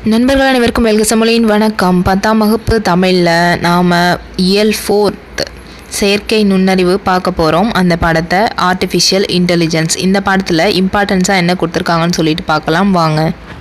நண்பர்கள் அனைவருக்கும் வெல்க சமொழியின் வணக்கம் பத்தாம் வகுப்பு தமிழில் நாம் இயல் ஃபோர்த் செயற்கை நுண்ணறிவு பார்க்க போகிறோம் அந்த பாடத்தை ஆர்டிஃபிஷியல் இன்டெலிஜென்ஸ் இந்த பாடத்தில் இம்பார்ட்டன்ஸாக என்ன கொடுத்துருக்காங்கன்னு சொல்லிட்டு பார்க்கலாம் வாங்க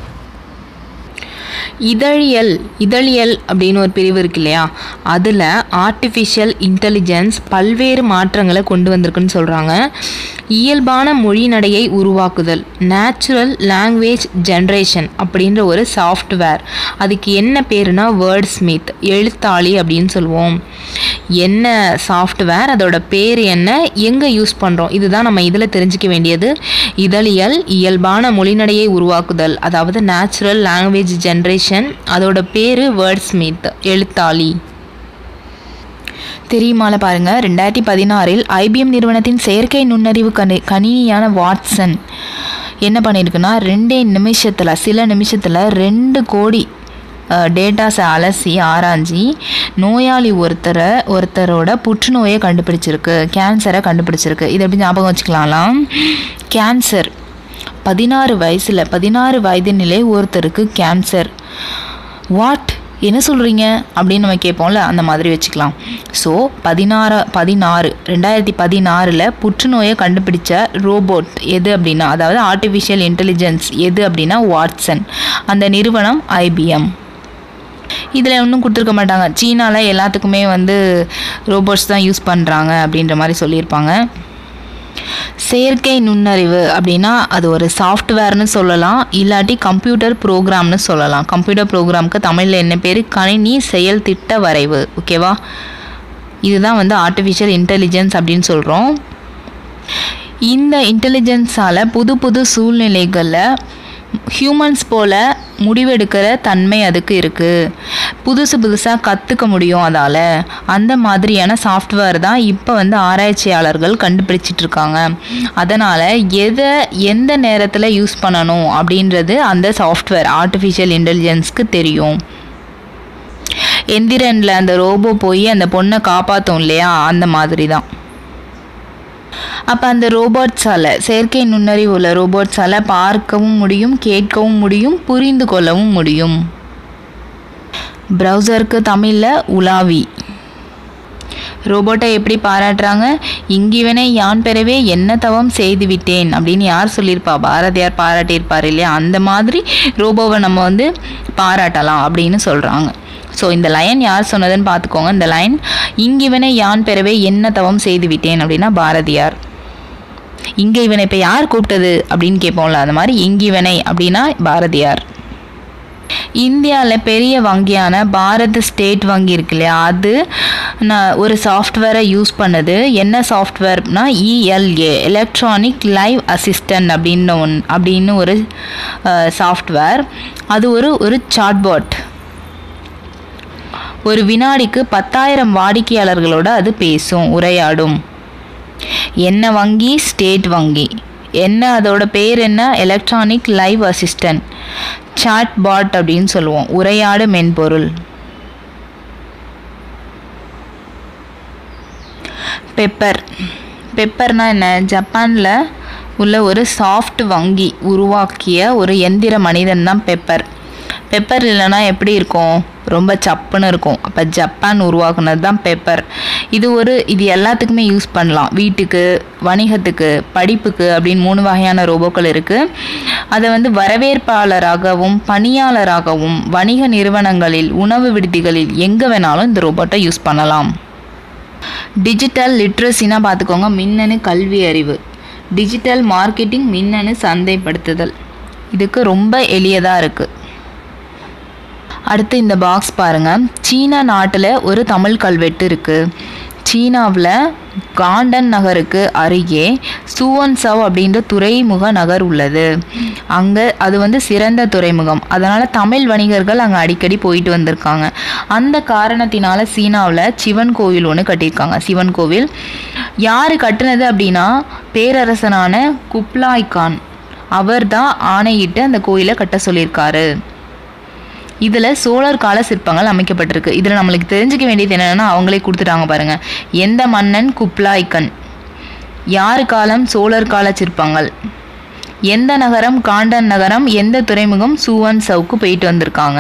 இதழியல் இதழியல் அப்படின்னு ஒரு பிரிவு இருக்கு இல்லையா அதில் ஆர்டிஃபிஷியல் இன்டெலிஜென்ஸ் பல்வேறு மாற்றங்களை கொண்டு வந்திருக்குன்னு சொல்கிறாங்க இயல்பான மொழி நடையை உருவாக்குதல் நேச்சுரல் லாங்குவேஜ் ஜென்ரேஷன் அப்படின்ற ஒரு சாஃப்ட்வேர் அதுக்கு என்ன பேருனா வேர்ட் ஸ்மித் எழுத்தாளி அப்படின்னு சொல்லுவோம் என்ன சாஃப்ட்வேர் அதோட பேர் என்ன எங்கே யூஸ் பண்ணுறோம் இதுதான் நம்ம இதில் தெரிஞ்சுக்க வேண்டியது இதழியல் இயல்பான மொழிநடையை உருவாக்குதல் அதாவது நேச்சுரல் லாங்குவேஜ் ஜென்ரேஷன் அதோட பேர் வேர்ட் ஸ்மித் எழுத்தாளி தெரியுமால பாருங்க ரெண்டாயிரத்தி பதினாறில் ஐபிஎம் நிறுவனத்தின் செயற்கை நுண்ணறிவு கணி கணினியான வாட்சன் என்ன பண்ணியிருக்குன்னா ரெண்டே நிமிஷத்தில் சில நிமிஷத்தில் ரெண்டு கோடி டேட்டாஸை அலசி ஆராய்ஞ்சி நோயாளி ஒருத்தரை ஒருத்தரோட புற்றுநோயை கண்டுபிடிச்சிருக்கு கேன்சரை கண்டுபிடிச்சிருக்கு இதை எப்படி ஞாபகம் வச்சுக்கலாம்லாம் கேன்சர் பதினாறு வயசில் பதினாறு வயது நிலை ஒருத்தருக்கு கேன்சர் வாட் என்ன சொல்கிறீங்க அப்படின்னு நம்ம கேட்போம்ல அந்த மாதிரி வச்சுக்கலாம் ஸோ பதினாறு பதினாறு ரெண்டாயிரத்தி பதினாறில் புற்றுநோயை கண்டுபிடிச்ச ரோபோட் எது அப்படின்னா அதாவது ஆர்டிஃபிஷியல் இன்டெலிஜென்ஸ் எது அப்படின்னா வாட்சன் அந்த நிறுவனம் ஐபிஎம் இதில் ஒன்றும் கொடுத்துருக்க மாட்டாங்க சீனாவில் எல்லாத்துக்குமே வந்து ரோபோட்ஸ் தான் யூஸ் பண்ணுறாங்க அப்படின்ற மாதிரி சொல்லியிருப்பாங்க செயற்கை நுண்ணறிவு அப்படின்னா அது ஒரு சாஃப்ட்வேர்னு சொல்லலாம் இல்லாட்டி கம்ப்யூட்டர் ப்ரோக்ராம்னு சொல்லலாம் கம்ப்யூட்டர் ப்ரோக்ராம்க்கு தமிழில் என்ன பேர் கணினி செயல் திட்ட வரைவு ஓகேவா இதுதான் வந்து ஆர்டிஃபிஷியல் இன்டெலிஜென்ஸ் அப்படின்னு சொல்கிறோம் இந்த இன்டெலிஜென்ஸால் புது புது சூழ்நிலைகளில் ஹியூமன்ஸ் போல் முடிவெடுக்கிற தன்மை அதுக்கு இருக்குது புதுசு புதுசாக கற்றுக்க முடியும் அதால் அந்த மாதிரியான சாஃப்ட்வேர் தான் இப்போ வந்து ஆராய்ச்சியாளர்கள் கண்டுபிடிச்சிட்டு இருக்காங்க அதனால் எதை எந்த நேரத்தில் யூஸ் பண்ணணும் அப்படின்றது அந்த சாஃப்ட்வேர் ஆர்டிஃபிஷியல் இன்டெலிஜென்ஸ்க்கு தெரியும் எந்திரனில் அந்த ரோபோ போய் அந்த பொண்ணை காப்பாற்றும் இல்லையா அந்த மாதிரி தான் அப்போ அந்த ரோபோட்ஸால் செயற்கை நுண்ணறிவு உள்ள ரோபோட்ஸால் பார்க்கவும் முடியும் கேட்கவும் முடியும் புரிந்து கொள்ளவும் முடியும் ப்ரௌசருக்கு தமிழில் உலாவி ரோபோட்டை எப்படி பாராட்டுறாங்க இங்கிவனை யான் பெறவே என்ன தவம் செய்து விட்டேன் அப்படின்னு யார் சொல்லியிருப்பா பாரதியார் பாராட்டியிருப்பார் இல்லையா அந்த மாதிரி ரோபோவை நம்ம வந்து பாராட்டலாம் அப்படின்னு சொல்கிறாங்க ஸோ இந்த லைன் யார் சொன்னதுன்னு பார்த்துக்கோங்க இந்த லைன் இங்கிவனை யான் பெறவே என்ன தவம் செய்து விட்டேன் அப்படின்னா பாரதியார் இங்கே இவனை இப்போ யார் கூப்பிட்டது அப்படின்னு கேட்போம்ல அந்த மாதிரி இங்கிவனை அப்படின்னா பாரதியார் இந்தியாவில் பெரிய வங்கியான பாரத் ஸ்டேட் வங்கி இருக்கு இல்லையா அது நான் ஒரு சாஃப்ட்வேரை யூஸ் பண்ணுது என்ன சாஃப்ட்வேர்னா இஎல்ஏ எலக்ட்ரானிக் லைவ் அசிஸ்டன்ட் அப்படின்னு ஒன் அப்படின்னு ஒரு சாஃப்ட்வேர் அது ஒரு ஒரு சாட்பாட் ஒரு வினாடிக்கு பத்தாயிரம் வாடிக்கையாளர்களோட அது பேசும் உரையாடும் என்ன வங்கி ஸ்டேட் வங்கி என்ன அதோட பேர் என்ன electronic live assistant chat bot அப்படின்னு சொல்லுவோம் உரையாடு மென்பொருள் பெப்பர் பெப்பர்னா என்ன ஜப்பானில் உள்ள ஒரு சாஃப்ட் வங்கி உருவாக்கிய ஒரு எந்திர மனிதன் தான் பெப்பர் பெப்பர் இல்லைன்னா எப்படி இருக்கும் ரொம்ப சப்புன்னு இருக்கும் அப்போ ஜப்பான் உருவாக்குனது தான் பெப்பர் இது ஒரு இது எல்லாத்துக்குமே யூஸ் பண்ணலாம் வீட்டுக்கு வணிகத்துக்கு படிப்புக்கு அப்படின்னு மூணு வகையான ரோபோக்கள் இருக்குது அதை வந்து வரவேற்பாளராகவும் பணியாளராகவும் வணிக நிறுவனங்களில் உணவு விடுதிகளில் எங்கே வேணாலும் இந்த ரோபோட்டை யூஸ் பண்ணலாம் டிஜிட்டல் லிட்ரஸினா பார்த்துக்கோங்க மின்னணு கல்வி அறிவு டிஜிட்டல் மார்க்கெட்டிங் மின்னணு சந்தைப்படுத்துதல் இதுக்கு ரொம்ப எளியதாக இருக்குது அடுத்து இந்த பாக்ஸ் பாருங்கள் சீனா நாட்டில் ஒரு தமிழ் கல்வெட்டு இருக்குது சீனாவில் காண்டன் நகருக்கு அருகே சூவன்சவ் அப்படின்ற துறைமுக நகர் உள்ளது அங்கே அது வந்து சிறந்த துறைமுகம் அதனால் தமிழ் வணிகர்கள் அங்கே அடிக்கடி போயிட்டு வந்திருக்காங்க அந்த காரணத்தினால சீனாவில் சிவன் கோவில் ஒன்று கட்டியிருக்காங்க சிவன் கோவில் யார் கட்டுனது அப்படின்னா பேரரசனான குப்லாய் கான் அவர் தான் ஆணையிட்டு அந்த கோயிலை கட்ட சொல்லியிருக்காரு இதில் சோழர் கால சிற்பங்கள் அமைக்கப்பட்டிருக்கு இதில் நம்மளுக்கு தெரிஞ்சுக்க வேண்டியது என்னென்னா அவங்களே கொடுத்துட்டாங்க பாருங்கள் எந்த மன்னன் குப்லாய்க்கன் யார் காலம் சோழர் கால சிற்பங்கள் எந்த நகரம் காண்டன் நகரம் எந்த துறைமுகம் சூவன் சவுக்கு போயிட்டு வந்திருக்காங்க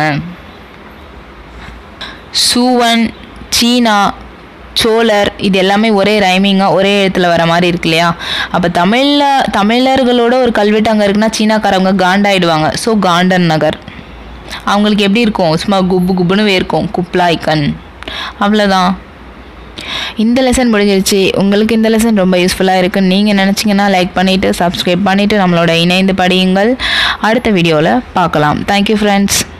சூவன் சீனா சோழர் இது எல்லாமே ஒரே ரைமிங்காக ஒரே இடத்துல வர மாதிரி இருக்கு இல்லையா அப்போ தமிழில் தமிழர்களோட ஒரு கல்வெட்டு அங்கே இருக்குன்னா சீனாக்காரவங்க காண்டாயிடுவாங்க ஸோ காண்டன் நகர் அவங்களுக்கு எப்படி இருக்கும் சும்மா குப்பு குப்புன்னு வேர்க்கும் குப்லாய்க்கன் அவ்வளோதான் இந்த லெசன் முடிஞ்சிருச்சு உங்களுக்கு இந்த லெசன் ரொம்ப யூஸ்ஃபுல்லாக இருக்குன்னு நீங்கள் நினச்சிங்கன்னா லைக் பண்ணிவிட்டு சப்ஸ்கிரைப் பண்ணிவிட்டு நம்மளோட இணைந்து படியுங்கள் அடுத்த வீடியோவில் பார்க்கலாம் தேங்க்யூ ஃப்ரெண்ட்ஸ்